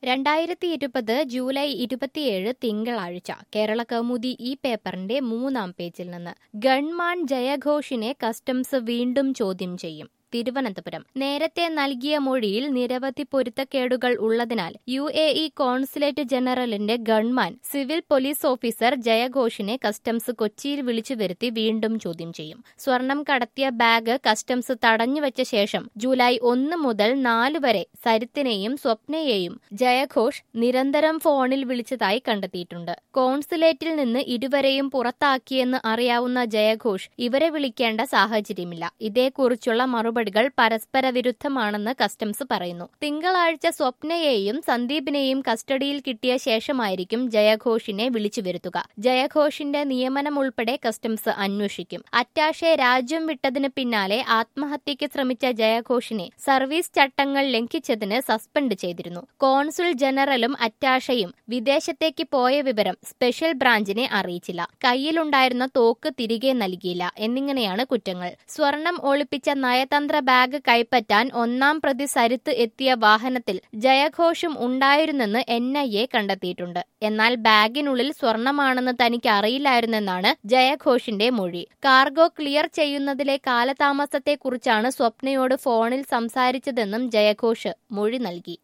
രണ്ടായിരത്തി ഇരുപത് ജൂലൈ ഇരുപത്തിയേഴ് തിങ്കളാഴ്ച കേരള കൗമുദി ഈ പേപ്പറിന്റെ മൂന്നാം പേജിൽ നിന്ന് ഗൺമാൻ ജയഘോഷിനെ കസ്റ്റംസ് വീണ്ടും ചോദ്യം ചെയ്യും തിരുവനന്തപുരം നേരത്തെ നൽകിയ മൊഴിയിൽ നിരവധി പൊരുത്തക്കേടുകൾ ഉള്ളതിനാൽ യു എ ഇ കോൺസുലേറ്റ് ജനറലിന്റെ ഗൺമാൻ സിവിൽ പോലീസ് ഓഫീസർ ജയഘോഷിനെ കസ്റ്റംസ് കൊച്ചിയിൽ വിളിച്ചു വരുത്തി വീണ്ടും ചോദ്യം ചെയ്യും സ്വർണം കടത്തിയ ബാഗ് കസ്റ്റംസ് തടഞ്ഞുവെച്ച ശേഷം ജൂലൈ ഒന്ന് മുതൽ നാല് വരെ സരിത്തിനെയും സ്വപ്നയെയും ജയഘോഷ് നിരന്തരം ഫോണിൽ വിളിച്ചതായി കണ്ടെത്തിയിട്ടുണ്ട് കോൺസുലേറ്റിൽ നിന്ന് ഇരുവരെയും പുറത്താക്കിയെന്ന് അറിയാവുന്ന ജയഘോഷ് ഇവരെ വിളിക്കേണ്ട സാഹചര്യമില്ല ഇതേക്കുറിച്ചുള്ള മറുപടികൾ പരസ്പര വിരുദ്ധമാണെന്ന് കസ്റ്റംസ് പറയുന്നു തിങ്കളാഴ്ച സ്വപ്നയെയും സന്ദീപിനെയും കസ്റ്റഡിയിൽ കിട്ടിയ ശേഷമായിരിക്കും ജയഘോഷിനെ വിളിച്ചു വരുത്തുക ജയഘോഷിന്റെ നിയമനം ഉൾപ്പെടെ കസ്റ്റംസ് അന്വേഷിക്കും അറ്റാഷെ രാജ്യം വിട്ടതിന് പിന്നാലെ ആത്മഹത്യയ്ക്ക് ശ്രമിച്ച ജയഘോഷിനെ സർവീസ് ചട്ടങ്ങൾ ലംഘിച്ചതിന് സസ്പെൻഡ് ചെയ്തിരുന്നു കോൺസുൽ ജനറലും അറ്റാഷയും വിദേശത്തേക്ക് പോയ വിവരം സ്പെഷ്യൽ ബ്രാഞ്ചിനെ അറിയിച്ചില്ല കയ്യിലുണ്ടായിരുന്ന തോക്ക് തിരികെ നൽകിയില്ല എന്നിങ്ങനെയാണ് കുറ്റങ്ങൾ സ്വർണം ഒളിപ്പിച്ച നയതന്ത്ര ബാഗ് കൈപ്പറ്റാൻ ഒന്നാം പ്രതി സരിത്ത് എത്തിയ വാഹനത്തിൽ ജയഘോഷും ഉണ്ടായിരുന്നെന്ന് എൻ ഐ എ കണ്ടെത്തിയിട്ടുണ്ട് എന്നാൽ ബാഗിനുള്ളിൽ സ്വർണമാണെന്ന് തനിക്ക് അറിയില്ലായിരുന്നെന്നാണ് ജയഘോഷിന്റെ മൊഴി കാർഗോ ക്ലിയർ ചെയ്യുന്നതിലെ കാലതാമസത്തെക്കുറിച്ചാണ് സ്വപ്നയോട് ഫോണിൽ സംസാരിച്ചതെന്നും ജയഘോഷ് മൊഴി നൽകി